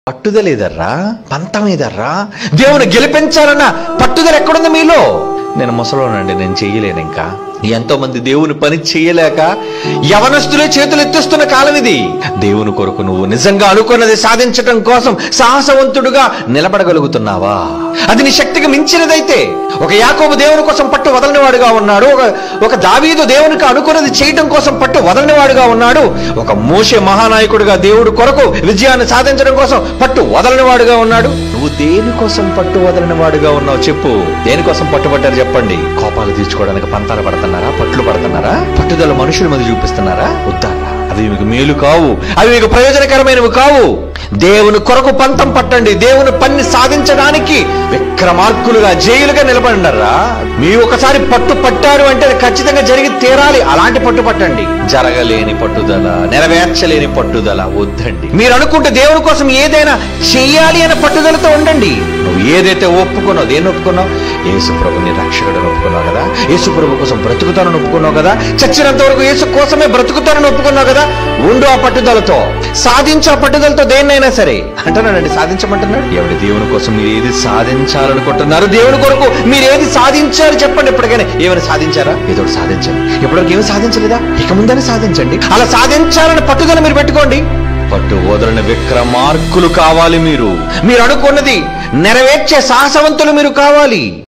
పట్టుదల ఏదర్రా పంతం ఏదర్రా దేవుని గెలిపించాలన్న పట్టుదల ఎక్కడుంది మీలో నేను ముసలోనండి నేను చెయ్యలేను ఇంకా ఎంతో మంది దేవుని పని చేయలేక యవనస్తులే చేతులు ఎత్తిస్తున్న కాలం ఇది దేవుని కొరకు నువ్వు నిజంగా అనుకున్నది సాధించటం కోసం సాహసవంతుడుగా నిలబడగలుగుతున్నావా అది నీ శక్తికి మించినదైతే ఒక యాకోబు దేవుని కోసం పట్టు వదలనివాడుగా ఉన్నాడు ఒక ఒక దావీదు దేవునికి అనుకున్నది చేయటం కోసం పట్టు వదలనివాడుగా ఉన్నాడు ఒక మోషే మహానాయకుడిగా దేవుడు కొరకు విజయాన్ని సాధించడం కోసం పట్టు వదలనివాడుగా ఉన్నాడు నువ్వు దేనికోసం పట్టు వదలనివాడుగా ఉన్నావు చెప్పు దేనికోసం పట్టుబట్టారు చెప్పండి కోపాలు తీర్చుకోవడానికి పంతాలు పడుతున్నారా పట్లు పడుతున్నారా పట్టుదల మనుషుల మీద చూపిస్తున్నారా వద్దారా అవి మీకు మేలు కావు అవి మీకు ప్రయోజనకరమైనవి కావు దేవుని కొరకు పంతం పట్టండి దేవుని పని సాధించడానికి విక్రమార్కులుగా జైలుగా నిలబడినారా మీ ఒకసారి పట్టు పట్టారు అంటే అది ఖచ్చితంగా జరిగి తీరాలి అలాంటి పట్టు పట్టండి జరగలేని పట్టుదల నెరవేర్చలేని పట్టుదల వద్దండి మీరు అనుకుంటే దేవుని కోసం ఏదైనా చెయ్యాలి అనే పట్టుదలతో ఉండండి నువ్వు ఏదైతే ఒప్పుకున్నావు దేన్ని ఒప్పుకున్నావు యేసు ప్రభుని రక్షకుడని ఒప్పుకున్నావు కదా యేసు ప్రభు కోసం బ్రతుకుతానని ఒప్పుకున్నావు కదా చచ్చినంత వరకు యేసు కోసమే బ్రతుకుతానని ఒప్పుకున్నావు కదా ఉండు ఆ పట్టుదలతో సాధించు ఆ పట్టుదలతో దేన్నైనా సరే అంటున్నాడండి సాధించమంటున్నాడు ఎవడి దేవుని కోసం మీరు ఏది సాధించాలనుకుంటున్నారు దేవుని కొరకు మీరు ఏది సాధించారు చెప్పండి ఎప్పటికైనా ఏమైనా సాధించారా ఏదో ఒకటి సాధించండి ఎప్పటివరకు ఏమి సాధించలేదా ఇక ముందని సాధించండి అలా సాధించాలని పట్టుదల మీరు పెట్టుకోండి పట్టు వదలని విక్రమార్కులు కావాలి మీరు మీరు అనుకున్నది నెరవేర్చే సాహసవంతులు మీరు కావాలి